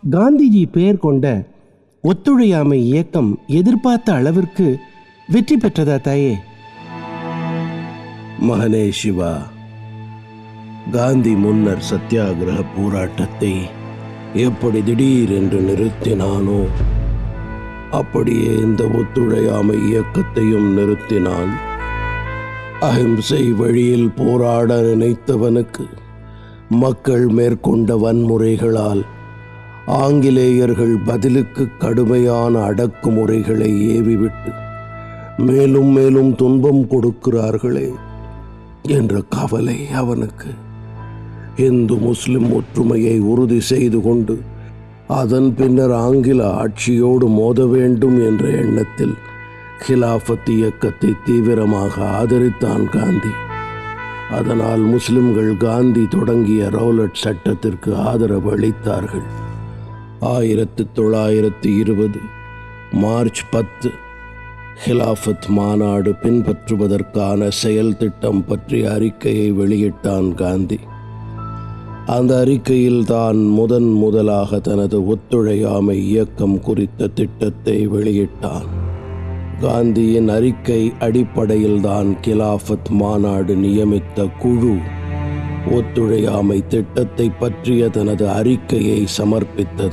காந்திஜி பெயர் கொண்ட ஒத்துழையாமை இயக்கம் எதிர்பார்த்த அளவிற்கு வெற்றி பெற்றதா தாயே மகனே சிவா காந்தி முன்னர் சத்தியாகிரக போராட்டத்தை எப்படி திடீர் என்று நிறுத்தினானோ அப்படியே இந்த ஒத்துழையாமை இயக்கத்தையும் நிறுத்தினான் அஹிம்சை வழியில் போராட நினைத்தவனுக்கு மக்கள் மேற்கொண்ட வன்முறைகளால் ஆங்கிலேயர்கள் பதிலுக்கு கடுமையான அடக்குமுறைகளை ஏவிவிட்டு மேலும் மேலும் துன்பம் கொடுக்கிறார்களே என்ற கவலை அவனுக்கு இந்து முஸ்லிம் ஒற்றுமையை உறுதி செய்து கொண்டு அதன் பின்னர் ஆங்கில ஆட்சியோடு மோத வேண்டும் என்ற எண்ணத்தில் கிலாஃபத் இயக்கத்தை தீவிரமாக ஆதரித்தான் காந்தி அதனால் முஸ்லிம்கள் காந்தி தொடங்கிய ரவுலட் சட்டத்திற்கு ஆதரவு அளித்தார்கள் ஆயிரத்து தொள்ளாயிரத்து இருபது மார்ச் பத்து ஹிலாஃபத் மாநாடு பின்பற்றுவதற்கான செயல் திட்டம் பற்றிய அறிக்கையை வெளியிட்டான் காந்தி அந்த அறிக்கையில் தான் முதன் முதலாக தனது ஒத்துழையாமை இயக்கம் குறித்த திட்டத்தை வெளியிட்டான் காந்தியின் அறிக்கை அடிப்படையில் தான் கிலாஃபத் மாநாடு நியமித்த குழு ஒத்துழையாமை திட்டத்தை பற்றிய தனது அறிக்கையை சமர்ப்பித்தது